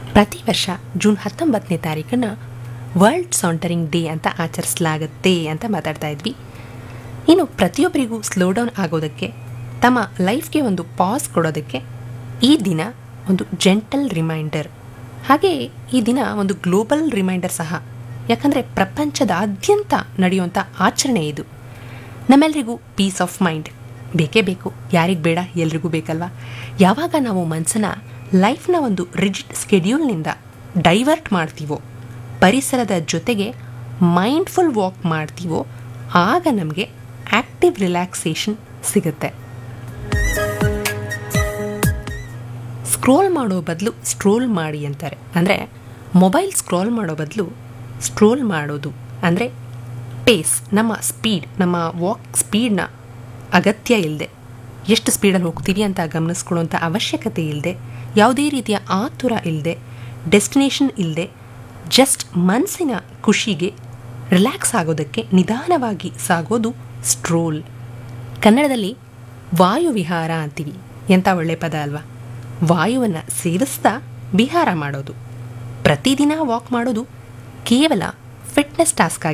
ಪ್ರತಿ ವರ್ಷ ಜೂನ್ ಹತ್ತೊಂಬತ್ತನೇ ತಾರೀಕನ್ನು ವರ್ಲ್ಡ್ ಸಾಂಟರಿಂಗ್ ಡೇ ಅಂತ ಆಚರಿಸಲಾಗುತ್ತೆ ಅಂತ ಮಾತಾಡ್ತಾ ಇದ್ವಿ ಇನ್ನು ಪ್ರತಿಯೊಬ್ಬರಿಗೂ ಸ್ಲೋ ಡೌನ್ ಆಗೋದಕ್ಕೆ ತಮ್ಮ ಲೈಫ್ಗೆ ಒಂದು ಪಾಸ್ ಕೊಡೋದಕ್ಕೆ ಈ ದಿನ ಒಂದು ಜೆಂಟಲ್ ರಿಮೈಂಡರ್ ಹಾಗೆ ಈ ದಿನ ಒಂದು ಗ್ಲೋಬಲ್ ರಿಮೈಂಡರ್ ಸಹ ಯಾಕಂದರೆ ಪ್ರಪಂಚದಾದ್ಯಂತ ನಡೆಯುವಂಥ ಆಚರಣೆ ಇದು ನಮ್ಮೆಲ್ಲರಿಗೂ ಪೀಸ್ ಆಫ್ ಮೈಂಡ್ ಬೇಕೇ ಬೇಕು ಯಾರಿಗೆ ಬೇಡ ಎಲ್ರಿಗೂ ಬೇಕಲ್ವಾ ಯಾವಾಗ ನಾವು ಮನಸ್ಸನ್ನ ಲೈಫ್ನ ಒಂದು ರಿಜಿಡ್ ಸ್ಕೆಡ್ಯೂಲ್ನಿಂದ ಡೈವರ್ಟ್ ಮಾಡ್ತೀವೋ ಪರಿಸರದ ಜೊತೆಗೆ ಮೈಂಡ್ಫುಲ್ ವಾಕ್ ಮಾಡ್ತೀವೋ ಆಗ ನಮಗೆ ಆ್ಯಕ್ಟಿವ್ ರಿಲ್ಯಾಕ್ಸೇಷನ್ ಸಿಗುತ್ತೆ ಸ್ಕ್ರೋಲ್ ಮಾಡೋ ಬದಲು ಸ್ಟ್ರೋಲ್ ಮಾಡಿ ಅಂತಾರೆ ಅಂದರೆ ಮೊಬೈಲ್ ಸ್ಕ್ರೋಲ್ ಮಾಡೋ ಬದಲು ಸ್ಟ್ರೋಲ್ ಮಾಡೋದು ಅಂದರೆ ಪೇಸ್ ನಮ್ಮ ಸ್ಪೀಡ್ ನಮ್ಮ ವಾಕ್ ಸ್ಪೀಡ್ನ ಅಗತ್ಯ ಇಲ್ಲದೆ ಎಷ್ಟು ಸ್ಪೀಡಲ್ಲಿ ಹೋಗ್ತೀವಿ ಅಂತ ಗಮನಿಸ್ಕೊಳ್ಳುವಂಥ ಅವಶ್ಯಕತೆ ಇಲ್ಲದೆ ಯಾವುದೇ ರೀತಿಯ ಆತುರ ಇಲ್ಲದೆ ಡೆಸ್ಟಿನೇಷನ್ ಇಲ್ಲದೆ ಜಸ್ಟ್ ಮನಸ್ಸಿನ ಖುಷಿಗೆ ರಿಲ್ಯಾಕ್ಸ್ ಆಗೋದಕ್ಕೆ ನಿಧಾನವಾಗಿ ಸಾಗೋದು ಸ್ಟ್ರೋಲ್ ಕನ್ನಡದಲ್ಲಿ ವಾಯುವಿಹಾರ ಅಂತೀವಿ ಎಂಥ ಒಳ್ಳೆ ಪದ ಅಲ್ವಾ ವಾಯುವನ್ನು ಸೇವಿಸ್ತಾ ವಿಹಾರ ಮಾಡೋದು ಪ್ರತಿದಿನ ವಾಕ್ ಮಾಡೋದು ಕೇವಲ ಫಿಟ್ನೆಸ್ ಟಾಸ್ಕ್